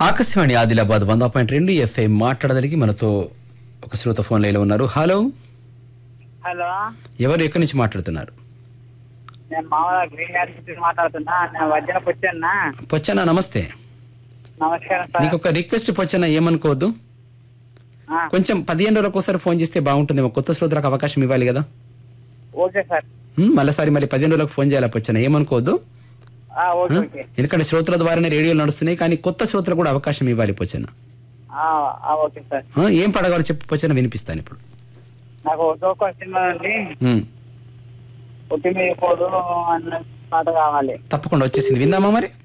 ఆకాశవాణి ఆదిలాబాద్ వంద పాయింట్ రెండు ఎఫ్ఐ మాట్లాడదలిగి మనతో ఒక శ్రోత ఫోన్ లైన్లో ఉన్నారు హలో హలో ఎవరు ఎక్కడి నుంచి మాట్లాడుతున్నారు నేను మామూలుగా గ్రీన్ యార్డ్ నుంచి మాట్లాడుతున్నా నేను వజ్జన పొచ్చన్నా పొచ్చన్న నమస్తే నమస్కారం సార్ నీకు ఒక రిక్వెస్ట్ పొచ్చన్న ఏమనుకోవద్దు ఆ, కొంచెం పదిహేను రోజులకు ఒకసారి ఫోన్ చేస్తే బాగుంటుందేమో కొత్త శ్రోతలకు అవకాశం ఇవ్వాలి కదా ఓకే సార్ హ్మ్, మళ్ళీసారి మళ్ళీ పదిహేను రోజులకు ఫోన్ చేయాలి పొచ్చన్న ఏమనుకోవద్దు ఆ, ఓకే ఓకే ఎందుకంటే శ్రోతల ద్వారానే రేడియోలు నడుస్తున్నాయి కానీ కొత్త శ్రోతలకు కూడా అవకాశం ఇవ్వాలి పొచ్చన్న ఆ, ఆ, ఓకే సార్ ఆ, ఏం పడగాలో చెప్పు పొచ్చన్న వినిపిస్తాను ఇప్పుడు నాకు ఒక్కొక్క సినిమా నుండి హ్మ్, పుట్టి మీద పోదు అన్న పాట కావాలి తప్పకుండా వచ్చేసింది విందామా మరి